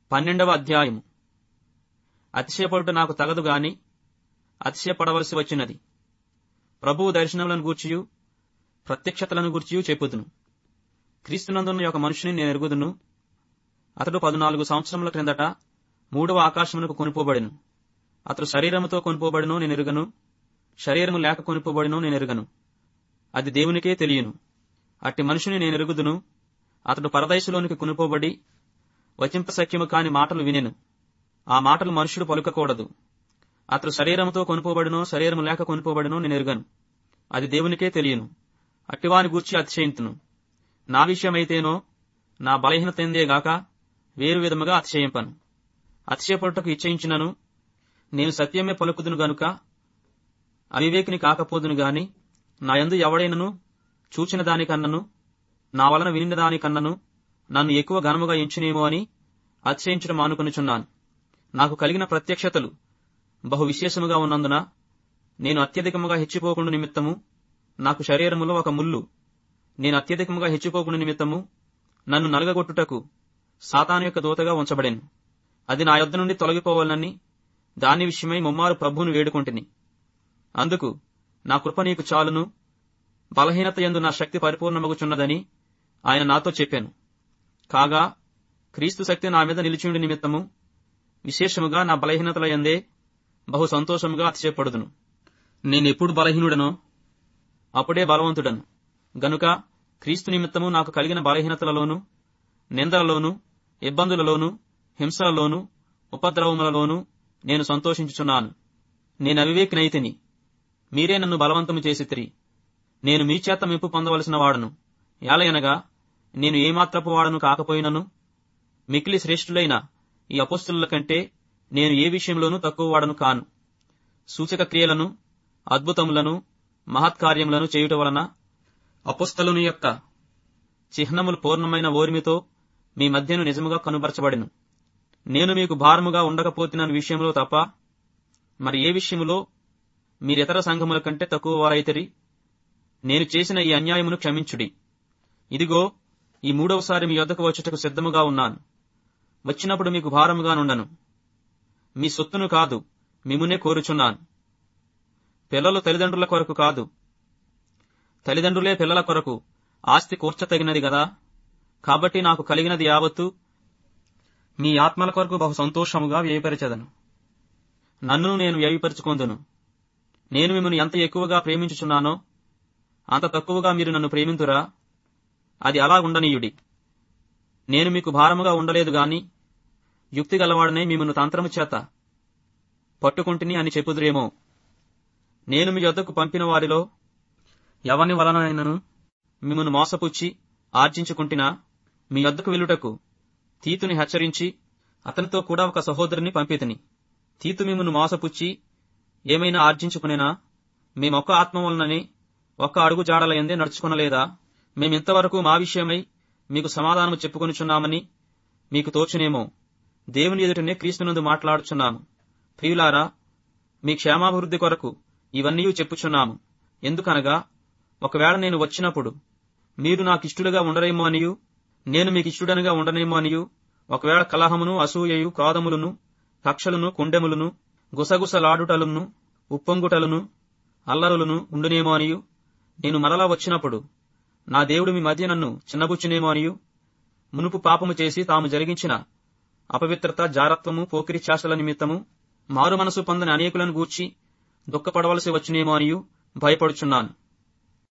పన్నెండవ అధ్యాయము అతిశయపడుట నాకు తగదు గాని అతిశయపడవలసి వచ్చినది ప్రభువు దర్శనములను గూర్చియు ప్రత్యక్షతలను గూర్చియు చెప్పుదును క్రీస్తునందున్న ఒక మనుషుని నేను ఎరుగుదును అతడు పద్నాలుగు సంవత్సరముల క్రిందట మూడవ ఆకాశమునకు కొనుపోబడెను అతడు శరీరముతో కొనుపోబడినో నేను ఎరుగను శరీరము లేక కొనుపోబడినో నేను ఎరుగను అది దేవునికే తెలియను అట్టి మనుషుని నేను ఎరుగుదును అతడు పరదైసులోనికి కొనుపోబడి వచింపశక్యము కాని మాటలు వినెను ఆ మాటలు మనుషుడు పలుకకూడదు అతడు శరీరముతో కొనుపోబడినో శరీరము లేక కొనుపోబడినో నేను ఎరుగను అది దేవునికే తెలియను అట్టివాని గూర్చి అతిశయింతును నా విషయమైతేనో నా బలహీనత గాక వేరు విధముగా అతిశయింపను అతిశయపడుటకు ఇచ్చయించినను నేను సత్యమే పలుకుదును గనుక అవివేకిని కాకపోదును గాని నా యందు ఎవడైనను చూచిన దానికన్నను నా వలన వినిన దానికన్నను నన్ను ఎక్కువ ఘనముగా ఎంచునేమో అని అతిశయించడం మానుకొనుచున్నాను నాకు కలిగిన ప్రత్యక్షతలు బహు విశేషముగా ఉన్నందున నేను అత్యధికముగా హెచ్చిపోకుండా నిమిత్తము నాకు శరీరములో ఒక ముళ్ళు నేను అత్యధికముగా హెచ్చిపోకుండా నిమిత్తము నన్ను నలగగొట్టుటకు సాతాను యొక్క దూతగా ఉంచబడెను అది నా యొద్ద నుండి తొలగిపోవాలని దాని విషయమై ముమ్మారు ప్రభువును వేడుకొంటిని అందుకు నా కృప నీకు చాలును బలహీనత యందు నా శక్తి పరిపూర్ణమగుచున్నదని ఆయన నాతో చెప్పాను కాగా క్రీస్తు శక్తి నా మీద నిలిచిండి నిమిత్తము విశేషముగా నా బలహీనతల యందే బహు సంతోషముగా అతిశయపడుదును నేనెప్పుడు బలహీనుడనో అప్పుడే బలవంతుడను గనుక క్రీస్తు నిమిత్తము నాకు కలిగిన బలహీనతలలోను నిందలలోను ఇబ్బందులలోను హింసలలోను ఉపద్రవములలోను నేను సంతోషించుచున్నాను నేను అవివేకినైతిని మీరే నన్ను బలవంతము చేసితిరి నేను మీ చేత మెప్పు పొందవలసిన వాడను ఏలయనగా నేను ఏమాత్రపు వాడను కాకపోయినను మిక్కిలి శ్రేష్ఠులైన ఈ అపోస్తుల కంటే నేను ఏ విషయంలోనూ తక్కువ వాడను కాను సూచక క్రియలను అద్భుతములను మహత్కార్యములను చేయుట వలన అపుస్తలుని యొక్క చిహ్నములు పూర్ణమైన ఓర్మితో మీ మధ్యను నిజముగా కనుబరచబడెను నేను మీకు భారముగా ఉండకపోతున్న విషయంలో తప్ప మరి ఏ విషయములో మీరితర సంఘముల కంటే తక్కువ వారైతరి నేను చేసిన ఈ అన్యాయమును క్షమించుడి ఇదిగో ఈ మూడవసారి మీ యొద్దకు వచ్చుటకు సిద్ధముగా ఉన్నాను వచ్చినప్పుడు మీకు భారముగా నుండను మీ సొత్తును కాదు మిమునే కోరుచున్నాను పిల్లలు తల్లిదండ్రుల కొరకు కాదు తల్లిదండ్రులే పిల్లల కొరకు ఆస్తి కూర్చతగినది గదా కాబట్టి నాకు కలిగినది యావత్తు మీ ఆత్మల కొరకు బహు సంతోషముగా వ్యయపరచదను నన్ను నేను వ్యయపరుచుకొందును నేను మిమ్మల్ని ఎంత ఎక్కువగా ప్రేమించుచున్నానో అంత తక్కువగా మీరు నన్ను ప్రేమింతురా అది అలా ఉండనీయుడి నేను మీకు భారముగా ఉండలేదు గాని యుక్తి గలవాడనే మిమ్మల్ని తంత్రము చేత పట్టుకుంటుని అని చెప్పుదురేమో నేను మీ యొద్దకు పంపిన వారిలో ఎవని వలనైనను మిమ్మల్ని మోసపుచ్చి ఆర్జించుకుంటున్నా మీ యొద్దకు వెళ్ళుటకు తీతుని హెచ్చరించి అతనితో కూడా ఒక సహోదరుని పంపితిని తీతు మిమ్మల్ని మోసపుచ్చి ఏమైనా ఆర్జించుకునేనా మేమొక్క ఆత్మ వలననే ఒక్క అడుగు జాడల ఎందే నడుచుకునలేదా మేమింతవరకు మా విషయమై మీకు సమాధానము చెప్పుకొనుచున్నామని మీకు తోచునేమో దేవుని ఎదుటనే క్రీస్తునందు మాట్లాడుచున్నాము ప్రియులారా మీ క్షేమాభివృద్ధి కొరకు ఇవన్నీ చెప్పుచున్నాము ఎందుకనగా ఒకవేళ నేను వచ్చినప్పుడు మీరు నాకిష్టులుగా ఉండరేమో అనియు నేను మీకు ఇష్టడనుగా ఉండనేమో అనియు ఒకవేళ కలహమును అసూయయు క్రోధములను కక్షలను కుండెములను గుసగుసలాడుటలను ఉప్పొంగుటలను అల్లరులను ఉండునేమో అనియు నేను మరలా వచ్చినప్పుడు నా దేవుడు మీ మధ్య నన్ను చిన్నబుచ్చునేమో అనియు మునుపు పాపము చేసి తాము జరిగించిన అపవిత్రత జారత్వము పోకిరి చేష్టల నిమిత్తము మారు మనసు పొందని అనేకులను గూర్చి దుఃఖపడవలసి వచ్చునేమో అనియు భయపడుచున్నాను